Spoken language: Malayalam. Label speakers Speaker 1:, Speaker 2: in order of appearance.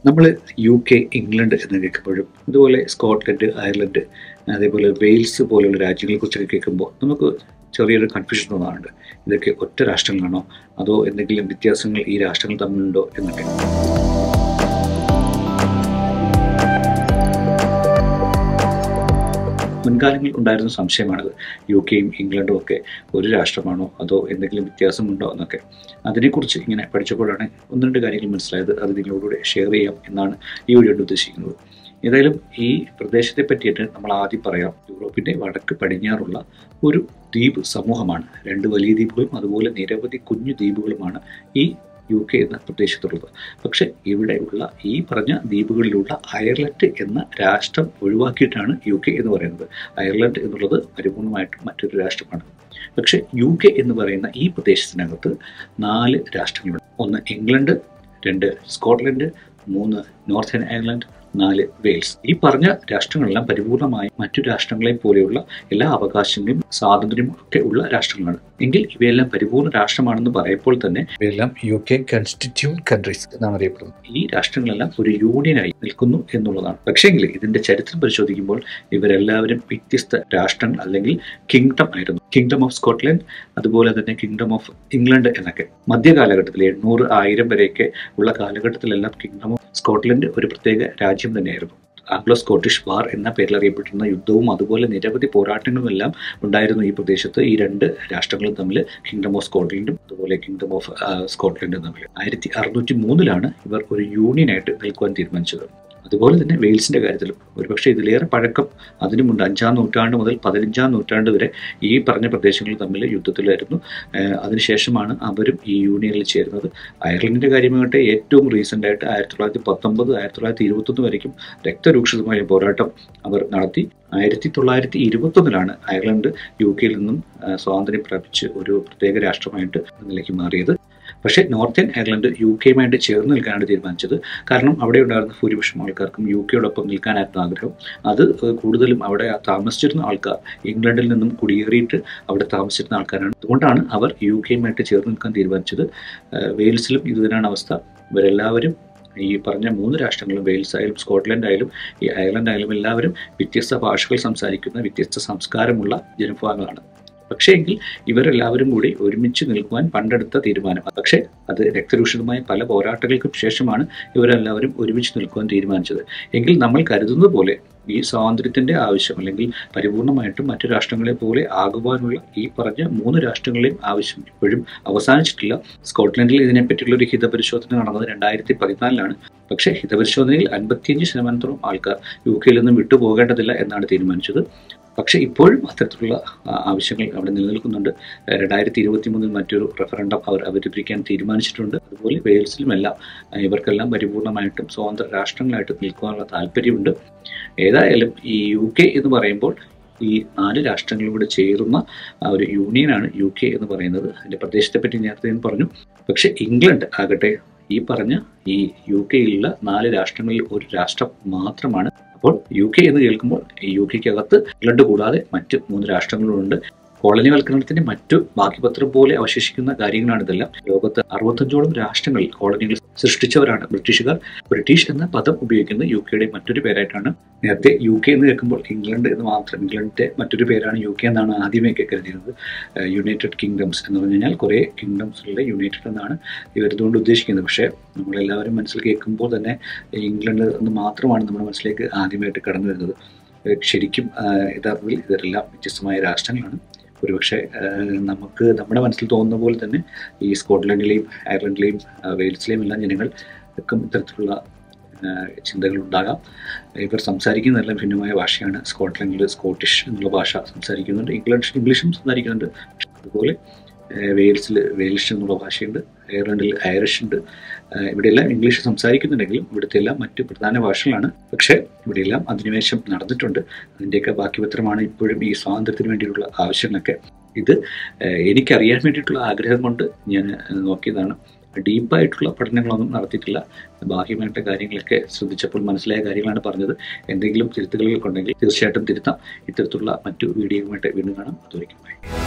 Speaker 1: നമ്മൾ യു കെ ഇംഗ്ലണ്ട് എന്ന് കേൾക്കുമ്പോഴും അതുപോലെ സ്കോട്ട്ലൻഡ് അയർലൻഡ് അതേപോലെ വെയിൽസ് പോലെയുള്ള രാജ്യങ്ങളെക്കുറിച്ചൊക്കെ കേൾക്കുമ്പോൾ നമുക്ക് ചെറിയൊരു കൺഫ്യൂഷൻ തോന്നാറുണ്ട് ഇതൊക്കെ ഒറ്റ രാഷ്ട്രങ്ങളാണോ അതോ എന്തെങ്കിലും വ്യത്യാസങ്ങൾ ഈ രാഷ്ട്രങ്ങൾ തമ്മിലുണ്ടോ എന്നൊക്കെ മുൻകാലങ്ങളിൽ ഉണ്ടായിരുന്ന സംശയമാണത് യു കെയും ഇംഗ്ലണ്ടും ഒക്കെ ഒരു രാഷ്ട്രമാണോ അതോ എന്തെങ്കിലും വ്യത്യാസമുണ്ടോ എന്നൊക്കെ അതിനെക്കുറിച്ച് ഇങ്ങനെ പഠിച്ചപ്പോഴാണ് ഒന്ന് രണ്ട് കാര്യങ്ങൾ മനസ്സിലായത് അത് നിങ്ങളോടുകൂടെ ഷെയർ ചെയ്യാം എന്നാണ് ഈ വീഡിയോ കൊണ്ട് ഉദ്ദേശിക്കുന്നത് ഏതായാലും ഈ പ്രദേശത്തെ പറ്റിയിട്ട് നമ്മൾ ആദ്യം പറയാം യൂറോപ്പിൻ്റെ വടക്ക് പടിഞ്ഞാറുള്ള ഒരു ദ്വീപ് സമൂഹമാണ് രണ്ട് വലിയ ദ്വീപുകളും അതുപോലെ നിരവധി കുഞ്ഞു ദ്വീപുകളുമാണ് ഈ യു കെ എന്ന പ്രദേശത്തുള്ളത് പക്ഷേ ഇവിടെയുള്ള ഈ പറഞ്ഞ ദ്വീപുകളിലുള്ള അയർലൻഡ് എന്ന രാഷ്ട്രം ഒഴിവാക്കിയിട്ടാണ് യു കെ എന്ന് പറയുന്നത് അയർലൻഡ് എന്നുള്ളത് പരിപൂർണമായിട്ടും മറ്റൊരു രാഷ്ട്രമാണ് പക്ഷേ യു കെ എന്ന് പറയുന്ന ഈ പ്രദേശത്തിനകത്ത് നാല് രാഷ്ട്രങ്ങളുണ്ട് ഒന്ന് ഇംഗ്ലണ്ട് രണ്ട് സ്കോട്ട്ലൻഡ് മൂന്ന് നോർത്തേൺ അയർലൻഡ് നാല് വെയിൽസ് ഈ പറഞ്ഞ രാഷ്ട്രങ്ങളെല്ലാം പരിപൂർണമായി മറ്റു രാഷ്ട്രങ്ങളെ പോലെയുള്ള എല്ലാ അവകാശങ്ങളും സ്വാതന്ത്ര്യവും ഒക്കെ ഉള്ള രാഷ്ട്രങ്ങളാണ് എങ്കിൽ ഇവയെല്ലാം പരിപൂർണ്ണ രാഷ്ട്രമാണെന്ന് പറയപ്പോൾ തന്നെ ഇവയെല്ലാം യു കെ കൺസ്റ്റിറ്റ്യൂട്ട് കൺട്രീസ് എന്നാണ് അറിയപ്പെടുന്നത് ഈ രാഷ്ട്രങ്ങളെല്ലാം ഒരു യൂണിയനായി നിൽക്കുന്നു എന്നുള്ളതാണ് പക്ഷേങ്കിൽ ഇതിന്റെ ചരിത്രം പരിശോധിക്കുമ്പോൾ ഇവരെല്ലാവരും വ്യത്യസ്ത രാഷ്ട്രങ്ങൾ അല്ലെങ്കിൽ കിങ്ഡം ആയിരുന്നു കിങ്ഡം ഓഫ് സ്കോട്ട്ലൻഡ് അതുപോലെ തന്നെ കിങ്ഡം ഓഫ് ഇംഗ്ലണ്ട് എന്നൊക്കെ മധ്യകാലഘട്ടത്തിൽ എണ്ണൂറ് ആയിരം വരെയൊക്കെ ഉള്ള കാലഘട്ടത്തിലെല്ലാം കിങ്ഡം ഓഫ് സ്കോട്ട്ലൻഡ് ഒരു പ്രത്യേക രാജ്യം തന്നെയായിരുന്നു ആംഗ്ലോ സ്കോട്ടിഷ് വാർ എന്ന പേരിൽ അറിയപ്പെട്ടിരുന്ന യുദ്ധവും അതുപോലെ നിരവധി പോരാട്ടങ്ങളും എല്ലാം ഉണ്ടായിരുന്നു ഈ പ്രദേശത്ത് ഈ രണ്ട് രാഷ്ട്രങ്ങളും തമ്മിൽ കിങ്ഡം ഓഫ് സ്കോട്ട്ലൻഡും അതുപോലെ കിങ്ഡം ഓഫ് സ്കോട്ട്ലൻഡും തമ്മിൽ ആയിരത്തി അറുന്നൂറ്റി മൂന്നിലാണ് ഇവർ ഒരു യൂണിയനായിട്ട് നിൽക്കുവാൻ തീരുമാനിച്ചത് അതുപോലെ തന്നെ വെയിൽസിന്റെ കാര്യത്തിലും ഒരുപക്ഷെ ഇതിലേറെ പഴക്കം അതിനുമുണ്ട് അഞ്ചാം നൂറ്റാണ്ട് മുതൽ പതിനഞ്ചാം നൂറ്റാണ്ട് വരെ ഈ പറഞ്ഞ പ്രദേശങ്ങൾ തമ്മിൽ യുദ്ധത്തിലായിരുന്നു അതിനുശേഷമാണ് അവരും ഈ യൂണിയനിൽ ചേരുന്നത് അയർലൻഡിന്റെ കാര്യമാകട്ടെ ഏറ്റവും റീസെന്റ് ആയിട്ട് ആയിരത്തി തൊള്ളായിരത്തി പത്തൊമ്പത് ആയിരത്തി തൊള്ളായിരത്തി ഇരുപത്തൊന്ന് വരയ്ക്കും രക്തരൂക്ഷിതമായ പോരാട്ടം അവർ നടത്തി ആയിരത്തി തൊള്ളായിരത്തി ഇരുപത്തൊന്നിലാണ് അയർലൻഡ് യു കെയിൽ നിന്നും സ്വാതന്ത്ര്യം പ്രാപിച്ച് ഒരു പ്രത്യേക രാഷ്ട്രമായിട്ട് നിലയ്ക്ക് മാറിയത് പക്ഷേ നോർത്തേൺ അയർലൻഡ് യു കെയുമായിട്ട് ചേർന്ന് നിൽക്കാനാണ് തീരുമാനിച്ചത് കാരണം അവിടെ ഉണ്ടായിരുന്ന ഭൂരിപക്ഷം ആൾക്കാർക്കും യു കെയോടൊപ്പം നിൽക്കാനായിരുന്നു ആഗ്രഹം അത് കൂടുതലും അവിടെ താമസിച്ചിരുന്ന ആൾക്കാർ ഇംഗ്ലണ്ടിൽ നിന്നും കുടിയേറിയിട്ട് അവിടെ താമസിച്ചിരുന്ന ആൾക്കാരാണ് അതുകൊണ്ടാണ് അവർ യു കെയുമായിട്ട് ചേർന്ന് നിൽക്കാൻ തീരുമാനിച്ചത് വെയിൽസിലും ഇതുതന്നെയാണ് അവസ്ഥ ഇവരെല്ലാവരും ഈ പറഞ്ഞ മൂന്ന് രാഷ്ട്രങ്ങളും വെയിൽസ് ആയാലും സ്കോട്ട്ലൻഡ് ആയാലും ഈ അയർലൻഡ് ആയാലും എല്ലാവരും വ്യത്യസ്ത ഭാഷകൾ സംസാരിക്കുന്ന വ്യത്യസ്ത സംസ്കാരമുള്ള ജനവിഭാഗങ്ങളാണ് പക്ഷേ എങ്കിൽ ഇവരെല്ലാവരും കൂടി ഒരുമിച്ച് നിൽക്കുവാൻ പണ്ടെടുത്ത തീരുമാനം പക്ഷേ അത് രക്തരൂഷിതമായ പല പോരാട്ടങ്ങൾക്കും ശേഷമാണ് ഇവരെല്ലാവരും ഒരുമിച്ച് നിൽക്കുവാൻ തീരുമാനിച്ചത് എങ്കിൽ നമ്മൾ കരുതുന്നത് പോലെ ഈ സ്വാതന്ത്ര്യത്തിന്റെ ആവശ്യം അല്ലെങ്കിൽ പരിപൂർണമായിട്ടും മറ്റു രാഷ്ട്രങ്ങളെ പോലെ ആകുവാനുള്ള ഈ പറഞ്ഞ മൂന്ന് രാഷ്ട്രങ്ങളെയും ആവശ്യം ഇപ്പോഴും അവസാനിച്ചിട്ടില്ല സ്കോട്ട്ലൻഡിൽ ഇതിനെപ്പറ്റിയുള്ള ഒരു ഹിതപരിശോധന നടന്നത് രണ്ടായിരത്തി പതിനാലിലാണ് പക്ഷേ ഹിതപരിശോധനയിൽ അൻപത്തിയഞ്ച് ശതമാനത്തോളം ആൾക്കാർ യു കെയിൽ നിന്നും വിട്ടുപോകേണ്ടതില്ല എന്നാണ് തീരുമാനിച്ചത് പക്ഷേ ഇപ്പോഴും അത്തരത്തിലുള്ള ആവശ്യങ്ങൾ അവിടെ നിലനിൽക്കുന്നുണ്ട് രണ്ടായിരത്തി ഇരുപത്തി മൂന്നിൽ മറ്റൊരു റെഫറൻഡം അവർ അവതരിപ്പിക്കാൻ തീരുമാനിച്ചിട്ടുണ്ട് അതുപോലെ വെയിൽസിലുമെല്ലാം ഇവർക്കെല്ലാം പരിപൂർണമായിട്ടും സ്വതന്ത്ര രാഷ്ട്രങ്ങളായിട്ട് നിൽക്കുവാനുള്ള താല്പര്യമുണ്ട് ഏതായാലും ഈ യു കെ എന്ന് പറയുമ്പോൾ ഈ നാല് രാഷ്ട്രങ്ങളും കൂടെ ചേരുന്ന ഒരു യൂണിയനാണ് യു കെ എന്ന് പറയുന്നത് അതിൻ്റെ പ്രദേശത്തെ പറ്റി നേരത്തെ ഞാൻ പറഞ്ഞു പക്ഷേ ഇംഗ്ലണ്ട് ആകട്ടെ ഈ പറഞ്ഞ ഈ യു കെയിലുള്ള നാല് രാഷ്ട്രങ്ങളിൽ ഒരു രാഷ്ട്രം മാത്രമാണ് അപ്പോൾ യു കെ എന്ന് കേൾക്കുമ്പോൾ ഈ യു കെക്കകത്ത് ഇംഗ്ലണ്ട് കൂടാതെ മറ്റ് മൂന്ന് രാഷ്ട്രങ്ങളുണ്ട് കോളനിവൽക്കരണത്തിന്റെ മറ്റു ബാക്കിപത്രം പോലെ അവശേഷിക്കുന്ന കാര്യങ്ങളാണ് ഇതെല്ലാം ലോകത്ത് അറുപത്തഞ്ചോളം രാഷ്ട്രങ്ങളിൽ കോളനികൾ സൃഷ്ടിച്ചവരാണ് ബ്രിട്ടീഷുകാർ ബ്രിട്ടീഷ് എന്ന പദം ഉപയോഗിക്കുന്നത് യു കെയുടെ മറ്റൊരു പേരായിട്ടാണ് നേരത്തെ യു കെ എന്ന് കേൾക്കുമ്പോൾ ഇംഗ്ലണ്ട് എന്ന് മാത്രം ഇംഗ്ലണ്ടിന്റെ മറ്റൊരു പേരാണ് യു കെ എന്നാണ് ആദ്യമേ കരുതിയത് യുണൈറ്റഡ് കിങ്ഡംസ് എന്ന് പറഞ്ഞു കഴിഞ്ഞാൽ കുറേ കിങ്ഡംസിലുള്ള യുണൈറ്റഡ് എന്നാണ് ഇവരിതുകൊണ്ട് ഉദ്ദേശിക്കുന്നത് പക്ഷേ നമ്മളെല്ലാവരും മനസ്സിൽ കേൾക്കുമ്പോൾ തന്നെ ഇംഗ്ലണ്ട് എന്ന് മാത്രമാണ് നമ്മുടെ മനസ്സിലേക്ക് ആദ്യമായിട്ട് കടന്നു വരുന്നത് ശരിക്കും യഥാർത്ഥത്തിൽ ഇവരെല്ലാം വ്യത്യസ്തമായ രാഷ്ട്രങ്ങളാണ് ഒരുപക്ഷെ നമുക്ക് നമ്മുടെ മനസ്സിൽ തോന്നുന്ന പോലെ തന്നെ ഈ സ്കോട്ട്ലൻഡിലെയും അയർലൻഡിലെയും വെയിൽസിലെയും എല്ലാം ജനങ്ങൾ ഒക്കെ ഇത്തരത്തിലുള്ള ചിന്തകൾ ഉണ്ടാകാം ഇവർ സംസാരിക്കുന്നതെല്ലാം ഭിന്നമായ ഭാഷയാണ് സ്കോട്ട്ലൻഡിൽ സ്കോട്ടിഷ് എന്നുള്ള ഭാഷ സംസാരിക്കുന്നുണ്ട് ഇംഗ്ലീഷ് ഇംഗ്ലീഷും സംസാരിക്കുന്നുണ്ട് അതുപോലെ വെയിൽസിൽ വെയിൽഷ് എന്നുള്ള ഭാഷയുണ്ട് അയർലൻഡിൽ ഐറിഷ് ഉണ്ട് ഇവിടെയെല്ലാം ഇംഗ്ലീഷ് സംസാരിക്കുന്നുണ്ടെങ്കിലും ഇവിടുത്തെ എല്ലാം മറ്റ് പ്രധാന ഭാഷകളാണ് പക്ഷേ ഇവിടെയെല്ലാം അധിനിവേശം നടന്നിട്ടുണ്ട് അതിൻ്റെയൊക്കെ ബാക്കി പത്രമാണ് ഇപ്പോഴും ഈ സ്വാതന്ത്ര്യത്തിന് വേണ്ടിയിട്ടുള്ള ആവശ്യങ്ങളൊക്കെ ഇത് എനിക്കറിയാൻ വേണ്ടിയിട്ടുള്ള ആഗ്രഹം കൊണ്ട് ഞാൻ നോക്കിയതാണ് ഡീപ്പായിട്ടുള്ള പഠനങ്ങളൊന്നും നടത്തിയിട്ടില്ല ബാഹ്യമായിട്ട് കാര്യങ്ങളൊക്കെ ശ്രദ്ധിച്ചപ്പോൾ മനസ്സിലായ കാര്യങ്ങളാണ് പറഞ്ഞത് എന്തെങ്കിലും തിരുത്തുകളൊക്കെ ഉണ്ടെങ്കിൽ തീർച്ചയായിട്ടും തിരുത്താം ഇത്തരത്തിലുള്ള മറ്റു വീഡിയോയുമായിട്ട് വീണ്ടും കാണാം അതുവരെയ്ക്കും ബൈ